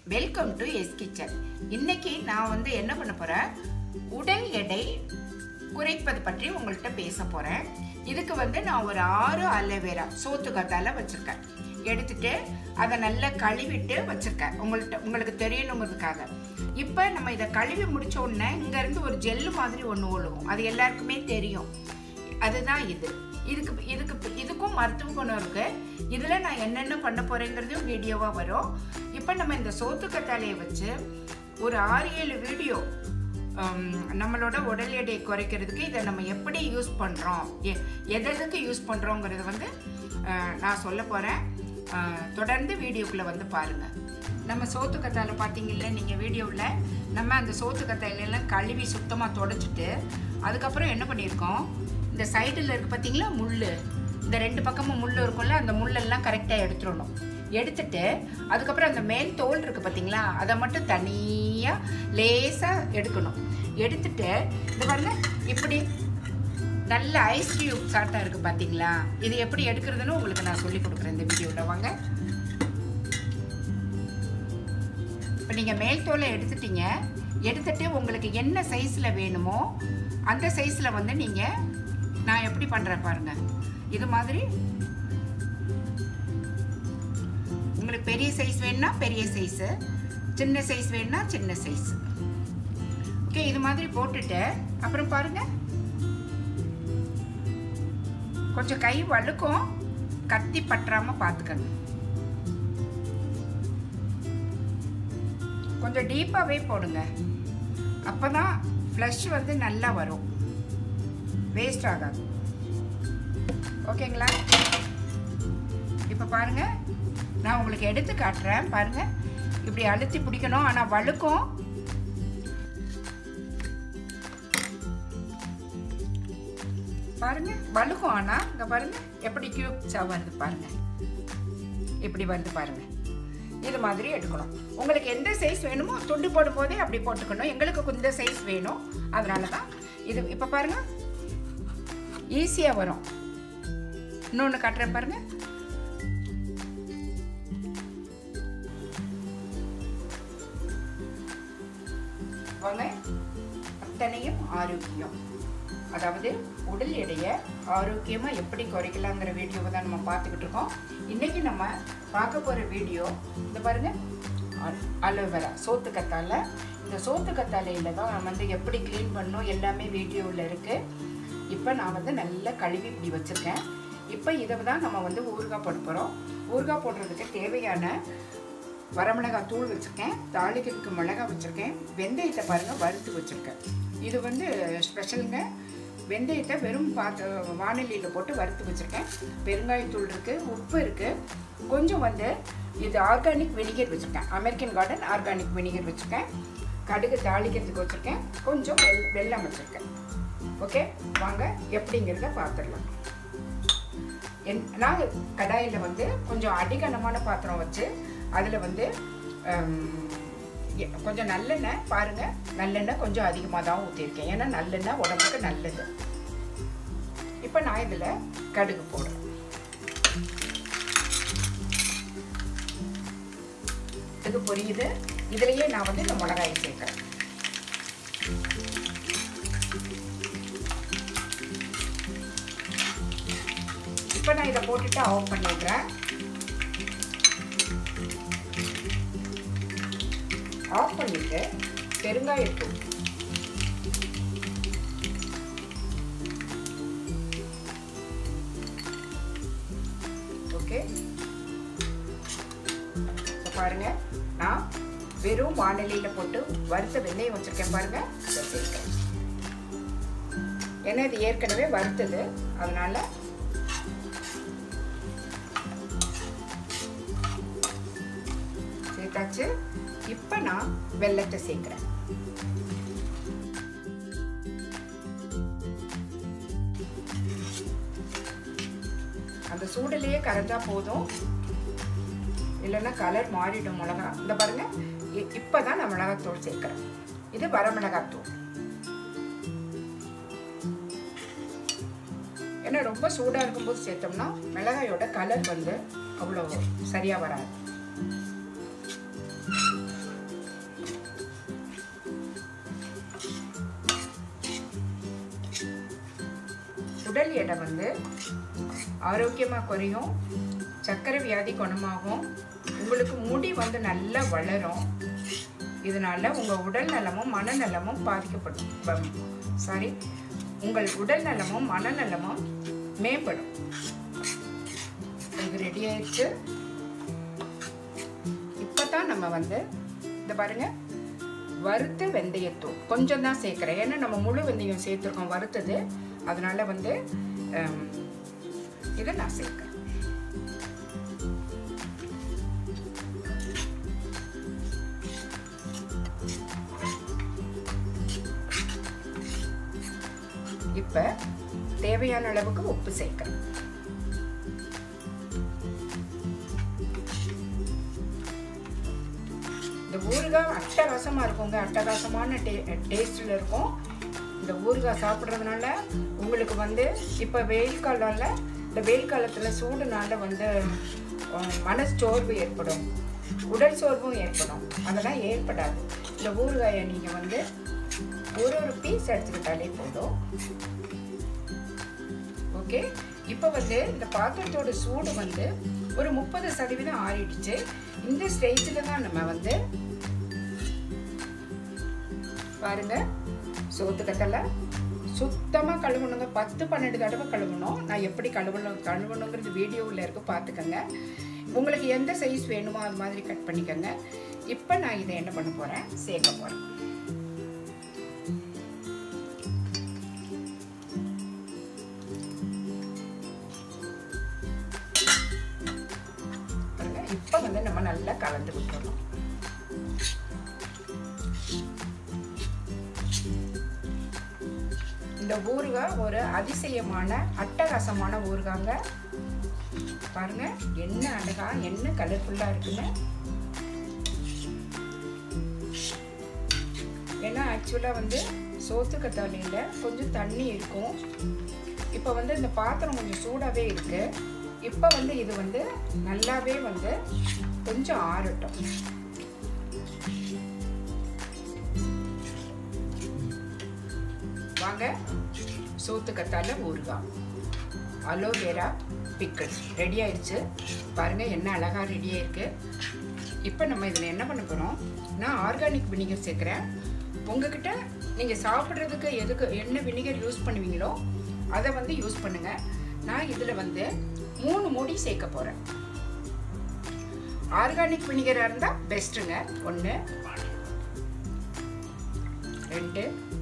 welcome to S kitchen இன்னைக்கு நான் வந்து என்ன பண்ண போறேன் உடல் எடை குறைப்பது பற்றி உங்கள்கிட்ட பேச போறேன் இதுக்கு வந்து நான் ஒரு ஆறு அலோவேரா சோத்து கத்தால வச்சிருக்கேன் எடுத்துட்டு அதை நல்லா கழுவிட்டு வச்சிருக்கேன் உங்கள்கிட்ட உங்களுக்கு தெரியணுங்கிறதுக்காக இப்போ நம்ம இதை கழுவி முடிச்ச உடனே இங்கேருந்து ஒரு ஜெல்லு மாதிரி ஒன்று ஒழுகும் அது எல்லாருக்குமே தெரியும் அதுதான் இது இதுக்கு இதுக்கு இதுக்கும் மருத்துவ குணம் இருக்கு இதில் நான் என்னென்ன பண்ண போறேங்கிறதும் வீடியோவாக வரும் இப்போ நம்ம இந்த சோத்து கத்தாழையை வச்சு ஒரு ஆறு ஏழு வீடியோ நம்மளோட உடல் எடையை குறைக்கிறதுக்கு இதை நம்ம எப்படி யூஸ் பண்ணுறோம் எதற்கு யூஸ் பண்ணுறோங்கிறது வந்து அஹ், நான் சொல்ல போகிறேன் தொடர்ந்து வீடியோக்குள்ளே வந்து பாருங்கள் நம்ம சோத்து கத்தாழை பார்த்தீங்கல்ல நீங்கள் வீடியோவில் நம்ம அந்த சோத்து கத்தாழையெல்லாம் கழுவி சுத்தமாக தொடச்சிட்டு அதுக்கப்புறம் என்ன பண்ணியிருக்கோம் இந்த சைடில் இருக்கு பார்த்தீங்களா முள் இந்த ரெண்டு பக்கமும் முள் இருக்கும்ல அந்த முள்ளெல்லாம் கரெக்டாக எடுத்துடணும் எடுத்துட்டு அதுக்கப்புறம் அந்த மேல் தோல் இருக்கு பார்த்தீங்களா அதை மட்டும் தனியாக லேசாக எடுக்கணும் எடுத்துட்டு இந்த பாருங்க இப்படி நல்ல ஐஸ் கியூப் சாட்டா இருக்கு பார்த்தீங்களா இது எப்படி எடுக்கிறதுன்னு உங்களுக்கு நான் சொல்லி கொடுக்குறேன் இந்த வீடியோவில் வாங்க இப்போ நீங்கள் மேல் தோலை எடுத்துட்டீங்க எடுத்துட்டு உங்களுக்கு என்ன சைஸில் வேணுமோ அந்த சைஸில் வந்து நீங்கள் நான் எப்படி பண்ணுறேன் பாருங்க இது மாதிரி உங்களுக்கு பெரிய சைஸ் வேணும்னா பெரிய சைஸு சின்ன சைஸ் வேணும்னா சின்ன சைஸ் ஓகே இது மாதிரி போட்டுட்டு அப்புறம் பாருங்க கொஞ்சம் கை வழுக்கும் கத்தி பற்றாம பார்த்துக்கங்க கொஞ்சம் டீப்பாகவே போடுங்க அப்போ தான் ஃப்ளஷ் வந்து நல்லா வரும் வேஸ்ட் ஆகாது ஓகேங்களா இப்போ பாருங்க நான் உங்களுக்கு எடுத்து காட்டுறேன் பாருங்க இப்படி அழுத்தி பிடிக்கணும் ஆனால் வழுக்கும் பாருங்க வழுக்கும் ஆனால் இங்கே பாருங்க எப்படி கியூப்ஸா வருது பாருங்க இப்படி வருது பாருங்க இது மாதிரி எடுக்கணும் உங்களுக்கு எந்த சைஸ் வேணுமோ துண்டு போடும் போதே அப்படி போட்டுக்கணும் எங்களுக்கு இந்த சைஸ் வேணும் அதனால தான் இது இப்போ பாருங்க ஈஸியாக வரும் இன்னொன்று காட்டுறேன் பாருங்க வாங்க அத்தனையும் ஆரோக்கியம் அதாவது உடல் எடையை ஆரோக்கியமாக எப்படி குறைக்கலாங்கிற வீடியோவை தான் நம்ம பார்த்துக்கிட்டு இருக்கோம் இன்றைக்கி நம்ம பார்க்க போகிற வீடியோ இந்த பாருங்க அலோவேரா சோத்து கத்தால இந்த சோத்து கத்தாழையில் தான் நம்ம வந்து எப்படி க்ளீன் பண்ணணும் எல்லாமே வீடியோவில் இருக்குது இப்போ நான் வந்து நல்லா கழுவி இப்படி வச்சுருக்கேன் இப்போ இதை தான் நம்ம வந்து ஊறுகாய் போட போகிறோம் ஊறுகாய் போடுறதுக்கு தேவையான வரமிளகாய் தூள் வச்சுருக்கேன் தாளிக்கிறதுக்கு மிளகாய் வச்சுருக்கேன் வெந்தயத்தை பாருங்கள் வறுத்து வச்சுருக்கேன் இது வந்து ஸ்பெஷலுங்க வெந்தயத்தை வெறும் பாத்த வானிலையில் போட்டு வறுத்து வச்சுருக்கேன் பெருங்காயத்தூள் இருக்குது உப்பு இருக்குது கொஞ்சம் வந்து இது ஆர்கானிக் வினிகர் வச்சுருக்கேன் அமெரிக்கன் கார்டன் ஆர்கானிக் வினிகர் வச்சுருக்கேன் கடுகு தாளிக்கிறதுக்கு வச்சுருக்கேன் கொஞ்சம் வெல் வெல்லம் வச்சுருக்கேன் ஓகே வாங்க எப்படிங்கிறத பார்த்துடலாம் என் நான் கடாயில் வந்து கொஞ்சம் அடிகனமான பாத்திரம் வச்சு அதில் வந்து கொஞ்சம் நல்லெண்ணெய் பாருங்கள் நல்லெண்ணெய் கொஞ்சம் அதிகமாக தான் ஊற்றிருக்கேன் ஏன்னா நல்லெண்ணெய் உடம்புக்கு நல்லது இப்போ நான் இதில் கடுகு போடுறேன் கடுகு பொரியுது இதுலேயே நான் வந்து இந்த மிளகாயை சேர்க்குறேன் இப்போ நான் இதை போட்டுட்டு ஆஃப் பண்ணிடுறேன் ஆஃப் பண்ணிட்டு பெருங்காயத்தூள் ஓகே இப்போ பாருங்க நான் வெறும் வானிலையில் போட்டு வறுத்த வெந்தயம் வச்சிருக்கேன் பாருங்க இதை சேர்க்கிறேன் ஏன்னா இது ஏற்கனவே வறுத்தது அதனால சேர்த்தாச்சு இப்போ நான் வெள்ளத்தை சேர்க்குறேன் அந்த சூடுலேயே கரைஞ்சா போதும் இல்லைன்னா கலர் மாறிடும் மிளகா இந்த பாருங்க இப்போ தான் நான் மிளகாத்தூள் சேர்க்குறேன் இது வரமிளகாத்தூள் ஏன்னா ரொம்ப சூடாக இருக்கும்போது சேர்த்தோம்னா மிளகாயோட கலர் வந்து அவ்வளோ சரியாக வராது உடல் எடை வந்து ஆரோக்கியமாக குறையும் சர்க்கரை வியாதி குணமாகும் உங்களுக்கு முடி வந்து நல்லா வளரும் இதனால உங்கள் உடல் நலமும் மனநலமும் பாதிக்கப்படும் சாரி உங்கள் உடல் நலமும் மனநலமும் மேம்படும் இது ரெடி ஆயிடுச்சு இப்போ தான் நம்ம வந்து இந்த பாருங்க வறுத்த வெந்தயத்தூள் கொஞ்சம் தான் சேர்க்குறேன் ஏன்னா நம்ம முழு வெந்தயம் சேர்த்துருக்கோம் வறுத்தது அதனால வந்து ஹம், இதை நான் சேர்க்கிறேன் இப்போ தேவையான அளவுக்கு உப்பு சேர்க்கிறேன் இந்த ஊறுகாய் அட்டகாசமாக இருக்குங்க அட்டகாசமான டே டேஸ்டில் இருக்கும் இந்த ஊறுகாய் சாப்பிட்றதுனால உங்களுக்கு வந்து இப்போ வெயில் காலம்ல இந்த வெயில் காலத்தில் சூடுனால வந்து அஹ், மனச்சோர்வு ஏற்படும் உடல் சோர்வும் ஏற்படும் அதெல்லாம் ஏற்படாது இந்த ஊறுகாயை நீங்கள் வந்து ஒரு ஒரு பீஸ் எடுத்துக்கிட்டாலே போதும் ஓகே இப்போ வந்து இந்த பாத்திரத்தோட சூடு வந்து ஒரு முப்பது சதவீதம் ஆறிடுச்சு இந்த ஸ்டேஜில் தான் நம்ம வந்து பாருங்க சோத்துக்கத்தலை சுத்தமாக கழுவணுங்க பத்து பன்னெண்டு தடவை கழுவணும் நான் எப்படி கழுவணும் கழுவணுங்கிறது வீடியோவில் இருக்கு பார்த்துக்கோங்க உங்களுக்கு எந்த சைஸ் வேணுமோ அது மாதிரி கட் பண்ணிக்கோங்க இப்போ நான் இதை என்ன பண்ண போகிறேன் சேர்க்க போகிறேன் பாருங்க இப்போ வந்து நம்ம நல்லா கலந்து விட்டுறணும் இந்த ஊறுகாய் ஒரு அதிசயமான அட்டகாசமான ஊறுகாங்க பாருங்க என்ன அழகா என்ன கலர்ஃபுல்லா இருக்குன்னு ஏன்னா ஆக்சுவலாக வந்து சோத்து கத்தாளியில் கொஞ்சம் தண்ணி இருக்கும் இப்போ வந்து இந்த பாத்திரம் கொஞ்சம் சூடாகவே இருக்கு இப்போ வந்து இது வந்து நல்லாவே வந்து கொஞ்சம் ஆறட்டும் வாங்க சோத்து கத்தால ஊறுகாய் அலோவேரா பிக்கிள் ரெடி ஆயிடுச்சு பாருங்க என்ன அழகா ரெடி ஆயிருக்கு இப்போ நம்ம இதில் என்ன பண்ண போகிறோம் நான் ஆர்கானிக் வினிகர் சேர்க்குறேன் உங்ககிட்ட நீங்கள் சாப்பிட்றதுக்கு எதுக்கு என்ன வினிகர் யூஸ் பண்ணுவீங்களோ அதை வந்து யூஸ் பண்ணுங்க நான் இதில் வந்து மூணு மூடி சேர்க்க போகிறேன் ஆர்கானிக் வினிகராக இருந்தால் பெஸ்ட்டுங்க ஒன்று ரெண்டு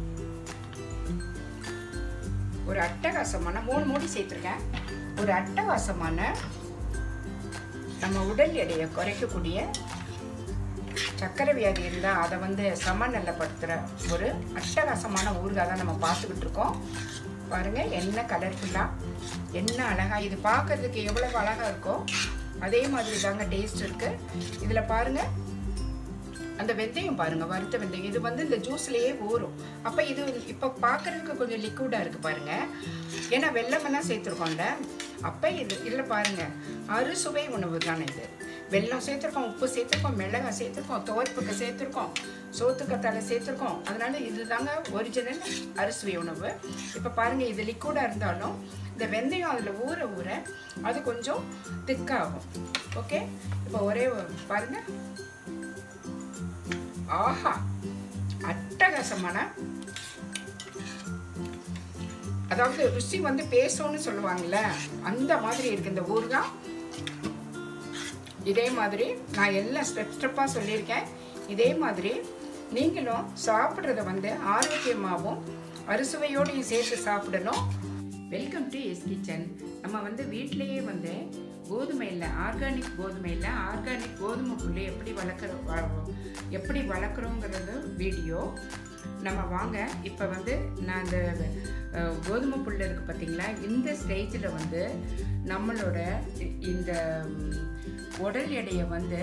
ஒரு அட்டகாசமான மூணு மூடி சேர்த்துருக்கேன் ஒரு அட்டகாசமான நம்ம உடல் எடையை குறைக்கக்கூடிய சக்கரை வியாதி இருந்தால் அதை வந்து சமநிலைப்படுத்துகிற ஒரு அட்டகாசமான ஊறுகாய் தான் நம்ம பார்த்துக்கிட்டு இருக்கோம் பாருங்கள் என்ன கலர்ஃபுல்லாக என்ன அழகாக இது பார்க்கறதுக்கு எவ்வளவு அழகாக இருக்கோ அதே மாதிரி தாங்க டேஸ்ட் இருக்குது இதில் பாருங்கள் அந்த வெந்தயம் பாருங்க வறுத்த வெந்தயம் இது வந்து இந்த ஜூஸ்லயே ஊறும் அப்ப இது இப்ப பாக்குறதுக்கு கொஞ்சம் லிக்விடா இருக்கு பாருங்க ஏன்னா வெள்ளமெல்லாம் சேர்த்துருக்கோம்ல அப்ப இது இதுல பாருங்க அறுசுவை உணவு தானே இது வெல்லம் சேர்த்துருக்கோம் உப்பு சேர்த்துருக்கோம் மிளகாய் சேர்த்துருக்கோம் துவர்ப்புக்கு சேர்த்துருக்கோம் சோத்துக்கத்தால சேர்த்துருக்கோம் அதனால இதுதாங்க ஒரிஜினல் அறுசுவை உணவு இப்போ பாருங்க இது லிக்விடா இருந்தாலும் இந்த வெந்தயம் அதில் ஊற ஊற அது கொஞ்சம் திக்காகும் ஓகே இப்போ ஒரே ஒரு- பாருங்க ஆஹா அட்டகாசமான அதாவது ருசி வந்து பேசும்னு சொல்லுவாங்கல்ல அந்த மாதிரி இருக்கு இந்த ஊறுகாய் இதே மாதிரி நான் எல்லாம் ஸ்டெப் ஸ்டெப்பாக சொல்லியிருக்கேன் இதே மாதிரி நீங்களும் சாப்பிட்றத வந்து ஆரோக்கியமாகவும் அறுசுவையோடையும் சேர்த்து சாப்பிடணும் வெல்கம் டு எஸ் கிச்சன் நம்ம வந்து வீட்டிலேயே வந்து கோதுமையில் ஆர்கானிக் கோதுமையில் ஆர்கானிக் கோதுமை புல்லு எப்படி வளர்க்குறோம் வ- எப்படி வளர்க்குறோங்கிறது வீடியோ நம்ம வாங்க இப்போ வந்து நான் இந்த அஹ், கோதுமை புல் இருக்குது பார்த்தீங்களா இந்த ஸ்டேஜில் வந்து நம்மளோட இ- இந்த ம், உடல் எடையை வந்து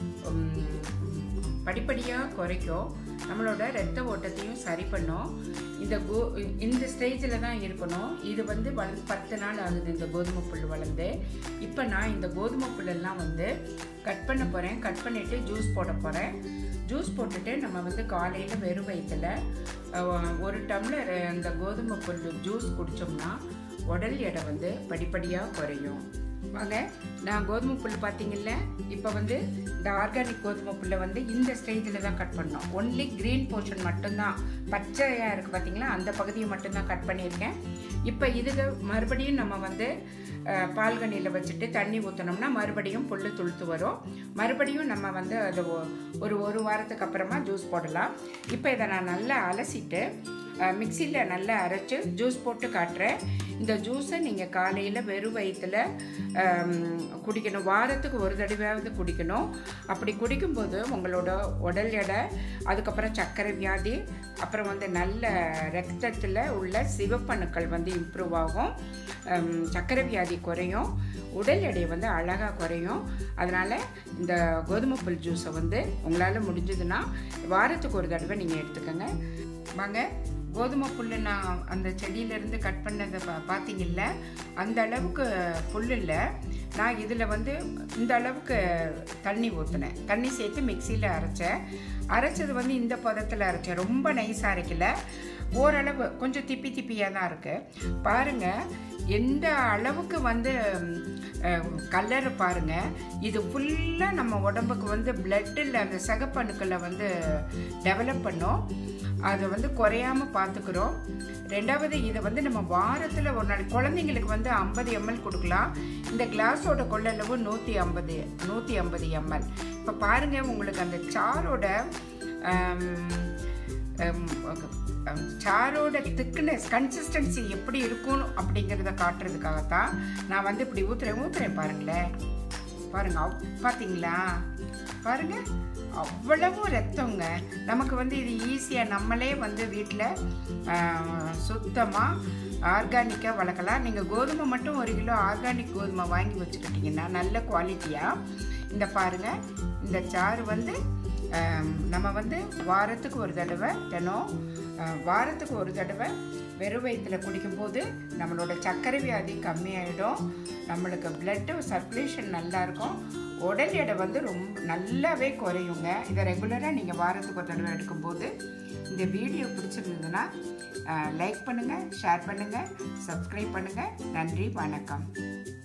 படிப்படியாக குறைக்கும் நம்மளோட ரத்த ஓட்டத்தையும் சரி பண்ணும் இந்த கோ இந்த ஸ்டேஜில் தான் இருக்கணும் இது வந்து வளர்ந்து பத்து நாள் ஆகுது இந்த கோதுமை புல் வளர்ந்து இப்போ நான் இந்த கோதுமை புல்லெல்லாம் வந்து கட் பண்ண போகிறேன் கட் பண்ணிவிட்டு ஜூஸ் போட போகிறேன் ஜூஸ் போட்டுட்டு நம்ம வந்து காலையில் வெறும் வயிற்றுல ஒரு டம்ளர் இந்த கோதுமை புல் ஜூஸ் குடித்தோம்னா உடல் எடை வந்து படிப்படியாக குறையும் வாங்க நான் கோதுமை புல் பார்த்தீங்கல்ல இப்போ வந்து இந்த ஆர்கானிக் கோதுமை புல்லை வந்து இந்த ஸ்டேஜில் தான் கட் பண்ணோம் ஒன்லி க்ரீன் போர்ஷன் மட்டும்தான் பச்சையாக இருக்குது பார்த்தீங்களா அந்த பகுதியை மட்டும்தான் கட் பண்ணியிருக்கேன் இப்போ இதுக்கு மறுபடியும் நம்ம வந்து பால்கனியில் வச்சுட்டு தண்ணி ஊற்றினோம்னா மறுபடியும் புல் துளுத்து வரும் மறுபடியும் நம்ம வந்து அது ஒரு ஒரு வாரத்துக்கு அப்புறமா ஜூஸ் போடலாம் இப்போ இதை நான் நல்லா அலசிட்டு மிக்சியில் நல்லா அரைச்சி ஜூஸ் போட்டு காட்டுறேன் இந்த ஜூஸை நீங்கள் காலையில் வெறும் வயிற்றில் குடிக்கணும் வாரத்துக்கு ஒரு தடவையாவது குடிக்கணும் அப்படி குடிக்கும்போது உங்களோட உடல் எடை அதுக்கப்புறம் சர்க்கரை வியாதி அப்புறம் வந்து நல்ல ரத்தத்தில் உள்ள சிவப்பணுக்கள் வந்து இம்ப்ரூவ் ஆகும் சர்க்கரை வியாதி குறையும் உடல் எடை வந்து அழகாக குறையும் அதனால் இந்த கோதுமை புல் ஜூஸை வந்து உங்களால் முடிஞ்சதுன்னா வாரத்துக்கு ஒரு தடவை நீங்கள் எடுத்துக்கோங்க வாங்க கோதுமை புல் நான் அந்த செடியிலேருந்து கட் பண்ணதை பா பார்த்தீங்கல்ல அந்த அளவுக்கு புல் இல்லை நான் இதில் வந்து இந்த அளவுக்கு தண்ணி ஊற்றினேன் தண்ணி சேர்த்து மிக்சியில் அரைச்சேன் அரைச்சது வந்து இந்த பதத்தில் அரைச்சேன் ரொம்ப நைஸாக அரைக்கல ஓரளவு கொஞ்சம் திப்பி திப்பியாக தான் இருக்குது பாருங்கள் எந்த அளவுக்கு வந்து கலர் பாருங்கள் இது ஃபுல்லாக நம்ம உடம்புக்கு வந்து பிளட்டில் அந்த சகப்பணுக்களை வந்து டெவலப் பண்ணும் அதை வந்து குறையாமல் பார்த்துக்கிறோம் ரெண்டாவது இதை வந்து நம்ம வாரத்தில் ஒரு நாள் குழந்தைங்களுக்கு வந்து ஐம்பது எம்எல் கொடுக்கலாம் இந்த கிளாஸோட கொள்ளளவு நூற்றி ஐம்பது நூற்றி ஐம்பது எம்எல் இப்போ பாருங்கள் உங்களுக்கு அந்த சாரோட சாரோட திக்னஸ் கன்சிஸ்டன்சி எப்படி இருக்கும் அப்படிங்கிறத காட்டுறதுக்காகத்தான் நான் வந்து இப்படி ஊற்றுறேன் ஊற்றுறேன் பாருங்களேன் பாருங்க பார்த்தீங்களா பாருங்க அவ்வளவு ரத்தங்க நமக்கு வந்து இது ஈஸியாக நம்மளே வந்து வீட்டில் சுத்தமாக ஆர்கானிக்காக வளர்க்கலாம் நீங்கள் கோதுமை மட்டும் ஒரு கிலோ ஆர்கானிக் கோதுமை வாங்கி வச்சுக்கிட்டிங்கன்னா நல்ல குவாலிட்டியாக இந்த பாருங்கள் இந்த சாறு வந்து நம்ம வந்து வாரத்துக்கு ஒரு தடவை தினம் வாரத்துக்கு ஒரு தடவை வெறும் வயிற்றில் குடிக்கும்போது நம்மளோட சர்க்கரை வியாதி கம்மியாயிடும் நம்மளுக்கு பிளட்டு சர்க்குலேஷன் நல்லாயிருக்கும் உடல் எடை வந்து ரொம்ப நல்லாவே குறையுங்க இதை ரெகுலராக நீங்கள் வாரத்துக்கு ஒரு தடவை எடுக்கும்போது இந்த வீடியோ பிடிச்சிருந்ததுன்னா லைக் பண்ணுங்கள் ஷேர் பண்ணுங்கள் சப்ஸ்கிரைப் பண்ணுங்கள் நன்றி வணக்கம்